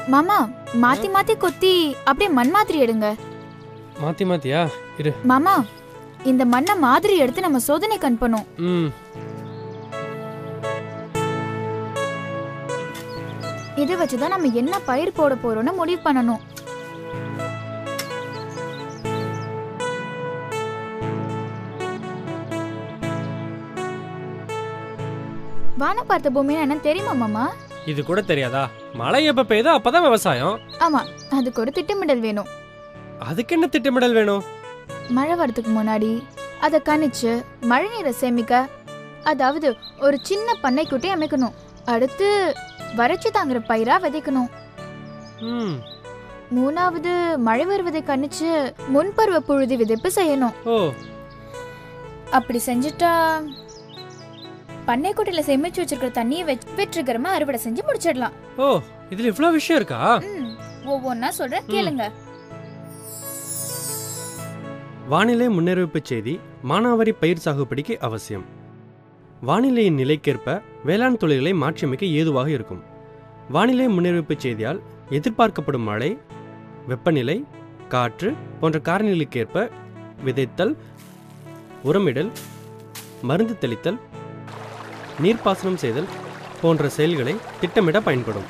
மாமா மாத்தி மாத்தி கொத்தி அப்படியே மண் மாதிரி எடுங்க மாற்றி மாற்றியா இரு மாமா இந்த மண்ணை மாதிரி எடுத்து நம்ம சோதனைக்கு அனுப்பணும் ம் இதை வச்சுதான் நம்ம என்ன பயிர் போட போறோம்னு முடிவு பண்ணணும் வானம் பார்த்த பூமினா என்ன தெரியுமா மாமா இது கூட தெரியாதா மழை எப்போ பெய்யுதோ அப்போ தான் விவசாயம் ஆமா அதுக்கு ஒரு திட்டமிடல் வேணும் அதுக்கு என்ன திட்டமிடல் வேணும் மழை வரதுக்கு முன்னாடி அதை கணிச்சு மழை நீரை சேமிக்க அதாவது ஒரு சின்ன பண்ணைக்குட்டி அமைக்கணும் அடுத்து வறட்சி தாங்குற பயிரா விதைக்கணும் ம் மூணாவது மழை வருவதை கணிச்சு முன்பருவ புழுதி விதைப்பு செய்யணும் ஓ அப்படி செஞ்சுட்டா பண்ணைக்குட்டில சேமிச்சு வச்சிருக்கிற தண்ணியை வெச்- வெற்றிகரமா அறுவடை செஞ்சு முடிச்சிடலாம் ஓ இதில் இவ்வளோ விஷயம் இருக்கா ம், ஒவ்வொன்னா சொல்றேன் கேளுங்க வானிலை முன்னறிவிப்பு செய்தி மானாவாரி பயிர் சாகுபடிக்கு அவசியம் வானிலையின் நிலைக்கேற்ப வேளாண் தொழில்களை மாற்றியமைக்க ஏதுவாக இருக்கும் வானிலை முன்னறிவிப்பு செய்தியால் எதிர்பார்க்கப்படும் மழை வெப்பநிலை காற்று போன்ற காரணிகளுக்கேற்ப விதைத்தல் உரமிடல் மருந்து தெளித்தல் நீர்ப்பாசனம் செய்தல் போன்ற செயல்களை திட்டமிட பயன்படும்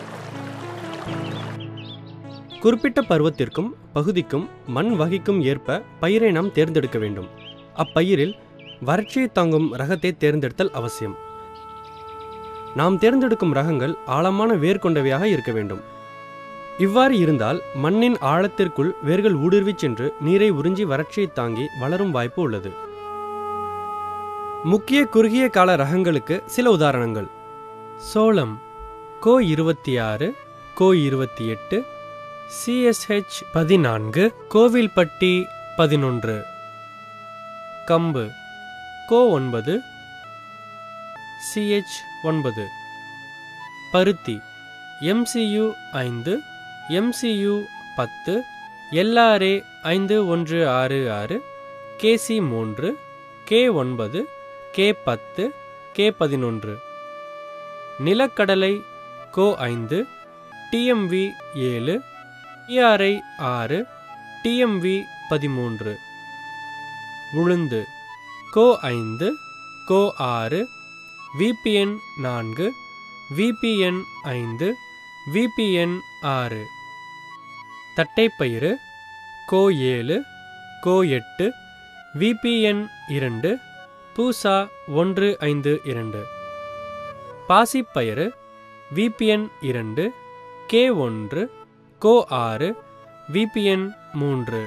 குறிப்பிட்ட பருவத்திற்கும் பகுதிக்கும் மண் வகைக்கும் ஏற்ப பயிரை நாம் தேர்ந்தெடுக்க வேண்டும் அப்பயிரில் வறட்சியை தாங்கும் ரகத்தை தேர்ந்தெடுத்தல் அவசியம் நாம் தேர்ந்தெடுக்கும் ரகங்கள் ஆழமான வேர் கொண்டவையாக இருக்க வேண்டும் இவ்வாறு இருந்தால் மண்ணின் ஆழத்திற்குள் வேர்கள் ஊடுருவிச் சென்று நீரை உறிஞ்சி வறட்சியை தாங்கி வளரும் வாய்ப்பு உள்ளது முக்கிய குறுகிய கால ரகங்களுக்கு சில உதாரணங்கள் சோளம் கோ இருபத்தி ஆறு கோ இருபத்தி எட்டு சிஎஸ்ஹெச் பதினான்கு கோவில்பட்டி பதினொன்று கம்பு கோ ஒன்பது சிஹெச் ஒன்பது பருத்தி எம்சியு ஐந்து எம்சியு பத்து எல்ஆர்ஏ ஐந்து ஒன்று ஆறு ஆறு கேசி மூன்று கே ஒன்பது கே பத்து கே பதினொன்று நிலக்கடலை கோ ஐந்து டிஎம்வி ஏழு டிஆர்ஐ ஆறு டிஎம்வி பதிமூன்று உளுந்து கோ ஐந்து கோ ஆறு விபிஎன் நான்கு விபிஎன் ஐந்து விபிஎன் ஆறு தட்டைப்பயிறு கோ ஏழு கோ எட்டு விபிஎன் இரண்டு பூசா ஒன்று ஐந்து இரண்டு பாசிப்பயிறு விபிஎன் இரண்டு கே ஒன்று கோ ஆறு விபிஎன் மூன்று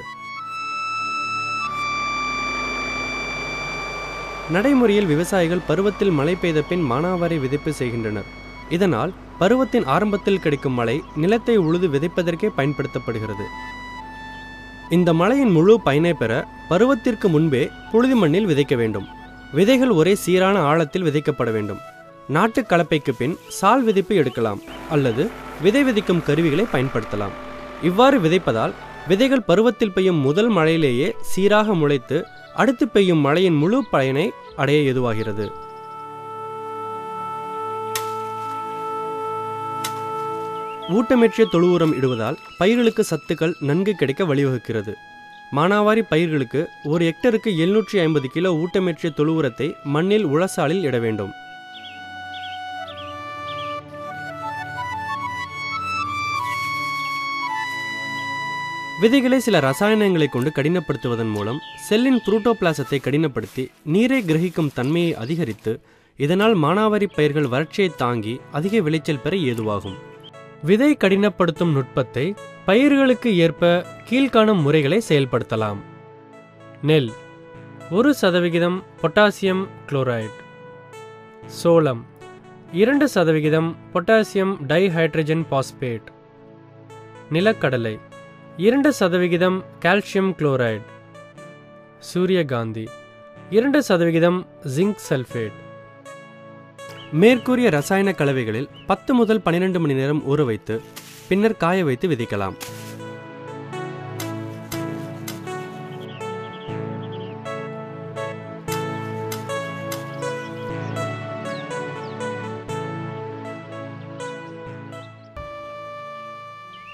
நடைமுறையில் விவசாயிகள் பருவத்தில் மழை பெய்த பின் மானாவாரி விதைப்பு செய்கின்றனர் இதனால் பருவத்தின் ஆரம்பத்தில் கிடைக்கும் மழை நிலத்தை உழுது விதைப்பதற்கே பயன்படுத்தப்படுகிறது இந்த மழையின் முழு பயனை பெற பருவத்திற்கு முன்பே புழுதி மண்ணில் விதைக்க வேண்டும் விதைகள் ஒரே சீரான ஆழத்தில் விதைக்கப்பட வேண்டும் நாட்டு கலப்பைக்கு பின் சால் விதைப்பு எடுக்கலாம் அல்லது விதை விதைக்கும் கருவிகளை பயன்படுத்தலாம் இவ்வாறு விதைப்பதால் விதைகள் பருவத்தில் பெய்யும் முதல் மழையிலேயே சீராக முளைத்து அடுத்து பெய்யும் மழையின் முழு பயனை அடைய ஏதுவாகிறது ஊட்டமேற்றிய தொழு உரம் இடுவதால் பயிர்களுக்கு சத்துக்கள் நன்கு கிடைக்க வழிவகுக்கிறது மானாவாரி பயிர்களுக்கு ஒரு ஹெக்டருக்கு எழுநூற்றி ஐம்பது கிலோ ஊட்டமேற்றிய தொழு உரத்தை மண்ணில் உழசாலில் இட வேண்டும் விதைகளை சில ரசாயனங்களை கொண்டு கடினப்படுத்துவதன் மூலம் செல்லின் புரோட்டோபிளாசத்தை கடினப்படுத்தி நீரை கிரகிக்கும் தன்மையை அதிகரித்து இதனால் மானாவாரி பயிர்கள் வறட்சியை தாங்கி அதிக விளைச்சல் பெற ஏதுவாகும் விதை கடினப்படுத்தும் நுட்பத்தை பயிர்களுக்கு ஏற்ப கீழ்காணும் முறைகளை செயல்படுத்தலாம் நெல் ஒரு சதவிகிதம் பொட்டாசியம் குளோரைடு சோளம் இரண்டு சதவிகிதம் பொட்டாசியம் டைஹைட்ரஜன் பாஸ்பேட் நிலக்கடலை இரண்டு சதவிகிதம் கால்சியம் குளோரைடு சூரியகாந்தி இரண்டு சதவிகிதம் ஜிங்க் சல்ஃபேட் மேற்கூறிய ரசாயன கலவைகளில் பத்து முதல் பன்னிரண்டு மணி நேரம் ஊற வைத்து பின்னர் காய வைத்து விதைக்கலாம்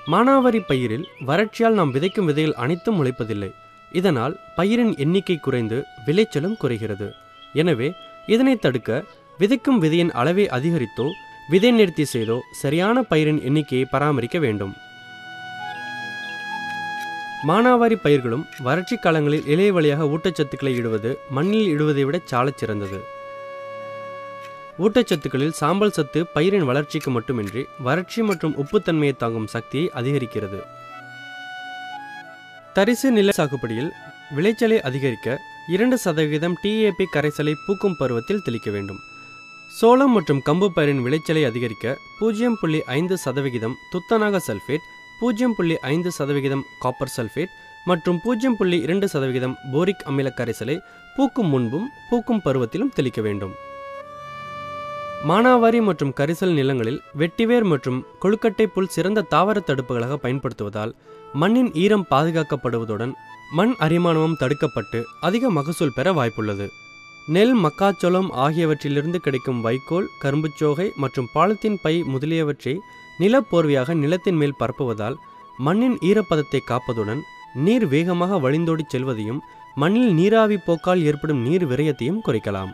மானாவாரி பயிரில் வறட்சியால் நாம் விதைக்கும் விதைகள் அனைத்தும் முளைப்பதில்லை இதனால் பயிரின் எண்ணிக்கை குறைந்து விளைச்சலும் குறைகிறது எனவே இதனை தடுக்க விதைக்கும் விதையின் அளவை அதிகரித்தோ விதை நிறுத்தி செய்தோ சரியான பயிரின் எண்ணிக்கையை பராமரிக்க வேண்டும் மானாவாரி பயிர்களும் வறட்சி காலங்களில் இலைய வழியாக ஊட்டச்சத்துக்களை இடுவது மண்ணில் இடுவதை விட சாலச் சிறந்தது ஊட்டச்சத்துக்களில் சாம்பல் சத்து பயிரின் வளர்ச்சிக்கு மட்டுமின்றி வறட்சி மற்றும் உப்புத்தன்மையை தாங்கும் சக்தியை அதிகரிக்கிறது தரிசு நில சாகுபடியில் விளைச்சலை அதிகரிக்க இரண்டு சதவிகிதம் டிஏபி கரைசலை பூக்கும் பருவத்தில் தெளிக்க வேண்டும் சோளம் மற்றும் கம்பு பயிரின் விளைச்சலை அதிகரிக்க பூஜ்ஜியம் புள்ளி ஐந்து சதவிகிதம் துத்தநாக சல்ஃபேட் பூஜ்ஜியம் புள்ளி ஐந்து சதவிகிதம் காப்பர் சல்ஃபேட் மற்றும் பூஜ்ஜியம் புள்ளி இரண்டு சதவிகிதம் போரிக் அமில கரைசலை பூக்கும் முன்பும் பூக்கும் பருவத்திலும் தெளிக்க வேண்டும் மானாவாரி மற்றும் கரிசல் நிலங்களில் வெட்டிவேர் மற்றும் கொழுக்கட்டை புல் சிறந்த தாவர தடுப்புகளாக பயன்படுத்துவதால் மண்ணின் ஈரம் பாதுகாக்கப்படுவதுடன் மண் அரிமானமும் தடுக்கப்பட்டு அதிக மகசூல் பெற வாய்ப்புள்ளது நெல் மக்காச்சோளம் ஆகியவற்றிலிருந்து கிடைக்கும் வைக்கோல் கரும்புச்சோகை மற்றும் பாலித்தீன் பை முதலியவற்றை நிலப்போர்வையாக நிலத்தின் மேல் பரப்புவதால் மண்ணின் ஈரப்பதத்தை காப்பதுடன் நீர் வேகமாக வழிந்தோடிச் செல்வதையும் மண்ணில் நீராவி போக்கால் ஏற்படும் நீர் விரயத்தையும் குறைக்கலாம்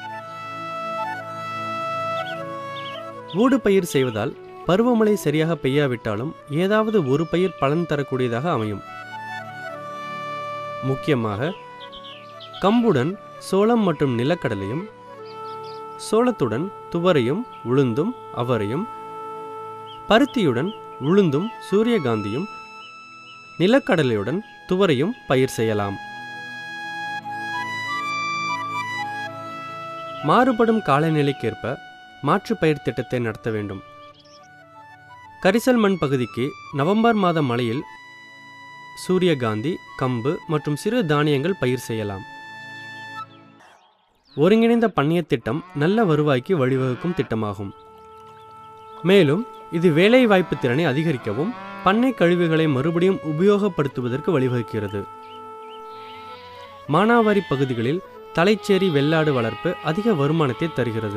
ஊடு பயிர் செய்வதால் பருவமழை சரியாக பெய்யாவிட்டாலும் ஏதாவது ஒரு பயிர் பலன் தரக்கூடியதாக அமையும் முக்கியமாக கம்புடன் சோளம் மற்றும் நிலக்கடலையும் சோளத்துடன் துவரையும் உளுந்தும் அவரையும் பருத்தியுடன் உளுந்தும் சூரியகாந்தியும் நிலக்கடலையுடன் துவரையும் பயிர் செய்யலாம் மாறுபடும் காலநிலைக்கேற்ப மாற்றுப் பயிர் திட்டத்தை நடத்த வேண்டும் கரிசல் மண் பகுதிக்கு நவம்பர் மாத மழையில் சூரியகாந்தி கம்பு மற்றும் சிறு தானியங்கள் பயிர் செய்யலாம் ஒருங்கிணைந்த பண்ணையத் திட்டம் நல்ல வருவாய்க்கு வழிவகுக்கும் திட்டமாகும் மேலும் இது வேலைவாய்ப்பு திறனை அதிகரிக்கவும் பண்ணை கழிவுகளை மறுபடியும் உபயோகப்படுத்துவதற்கு வழிவகுக்கிறது மானாவாரி பகுதிகளில் தலைச்சேரி வெள்ளாடு வளர்ப்பு அதிக வருமானத்தை தருகிறது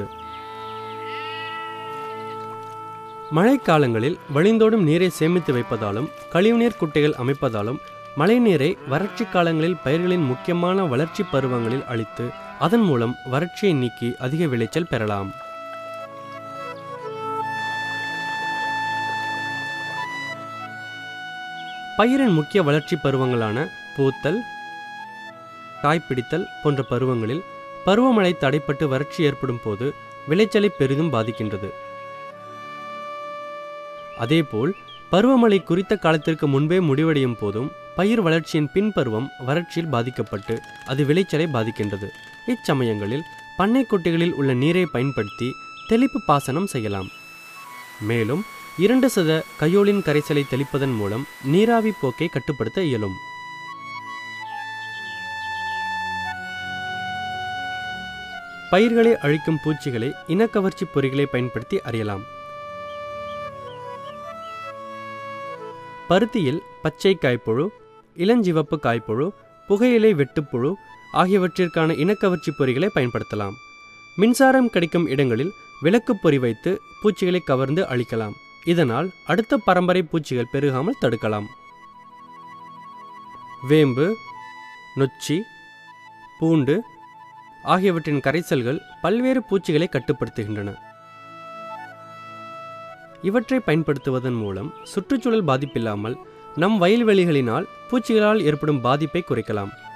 மழைக்காலங்களில் வழிந்தோடும் நீரை சேமித்து வைப்பதாலும் கழிவுநீர் குட்டைகள் அமைப்பதாலும் மழைநீரை வறட்சி காலங்களில் பயிர்களின் முக்கியமான வளர்ச்சி பருவங்களில் அளித்து அதன் மூலம் வறட்சியை நீக்கி அதிக விளைச்சல் பெறலாம் பயிரின் முக்கிய வளர்ச்சி பருவங்களான பூத்தல் காய்ப்பிடித்தல் போன்ற பருவங்களில் பருவமழை தடைப்பட்டு வறட்சி ஏற்படும் போது விளைச்சலை பெரிதும் பாதிக்கின்றது அதேபோல் பருவமழை குறித்த காலத்திற்கு முன்பே முடிவடையும் போதும் பயிர் வளர்ச்சியின் பின்பருவம் வறட்சியில் பாதிக்கப்பட்டு அது விளைச்சலை பாதிக்கின்றது இச்சமயங்களில் பண்ணைக்குட்டைகளில் உள்ள நீரை பயன்படுத்தி தெளிப்பு பாசனம் செய்யலாம் மேலும் இரண்டு சத கையோலின் கரைசலை தெளிப்பதன் மூலம் நீராவி போக்கை கட்டுப்படுத்த இயலும் பயிர்களை அழிக்கும் பூச்சிகளை இனக்கவர்ச்சி பொறிகளை பயன்படுத்தி அறியலாம் பருத்தியில் பச்சை காய்ப்புழு இளஞ்சிவப்பு காய்ப்புழு புகையிலை வெட்டுப்புழு ஆகியவற்றிற்கான இனக்கவர்ச்சி பொறிகளை பயன்படுத்தலாம் மின்சாரம் கிடைக்கும் இடங்களில் விளக்குப் பொறி வைத்து பூச்சிகளை கவர்ந்து அழிக்கலாம் இதனால் அடுத்த பரம்பரை பூச்சிகள் பெருகாமல் தடுக்கலாம் வேம்பு நொச்சி பூண்டு ஆகியவற்றின் கரைசல்கள் பல்வேறு பூச்சிகளை கட்டுப்படுத்துகின்றன இவற்றை பயன்படுத்துவதன் மூலம் சுற்றுச்சூழல் பாதிப்பில்லாமல் நம் வயல்வெளிகளினால் பூச்சிகளால் ஏற்படும் பாதிப்பை குறைக்கலாம்